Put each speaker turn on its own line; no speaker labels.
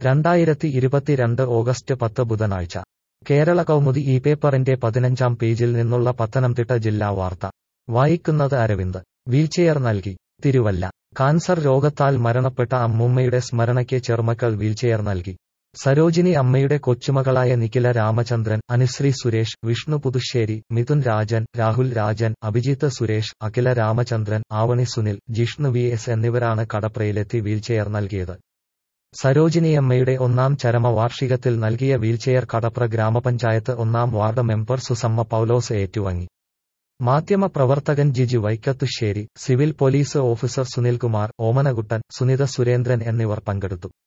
രണ്ടായിരത്തി ഇരുപത്തിരണ്ട് ഓഗസ്റ്റ് പത്ത് ബുധനാഴ്ച കേരള കൗമുദി ഈ പേപ്പറിന്റെ പതിനഞ്ചാം പേജിൽ നിന്നുള്ള പത്തനംതിട്ട ജില്ലാ വാർത്ത വായിക്കുന്നത് അരവിന്ദ് വീൽചെയർ നൽകി തിരുവല്ല കാൻസർ രോഗത്താൽ മരണപ്പെട്ട അമ്മൂമ്മയുടെ സ്മരണയ്ക്ക് ചെറുമക്കൾ വീൽചെയർ നൽകി സരോജിനി അമ്മയുടെ കൊച്ചുമകളായ നിഖില രാമചന്ദ്രൻ അനുശ്രീ സുരേഷ് വിഷ്ണു പുതുശ്ശേരി മിഥുൻ രാജൻ രാഹുൽ രാജൻ അഭിജിത്ത് സുരേഷ് അഖില രാമചന്ദ്രൻ ആവണി സുനിൽ ജിഷ്ണു വി എസ് എന്നിവരാണ് കടപ്രയിലെത്തി വീൽചെയർ നൽകിയത് സരോജിനിയമ്മയുടെ ഒന്നാം ചരമവാർഷികത്തിൽ നൽകിയ വീൽചെയർ കടപ്ര ഗ്രാമപഞ്ചായത്ത് ഒന്നാം വാർഡ് മെമ്പർ സുസമ്മ പൌലോസ് ഏറ്റുവാങ്ങി മാധ്യമപ്രവർത്തകൻ Jiji Vaikathussery civil police officer Sunilkumar Omanakuttan Sunitha Surendran എന്നിവർ പങ്കെടുത്തു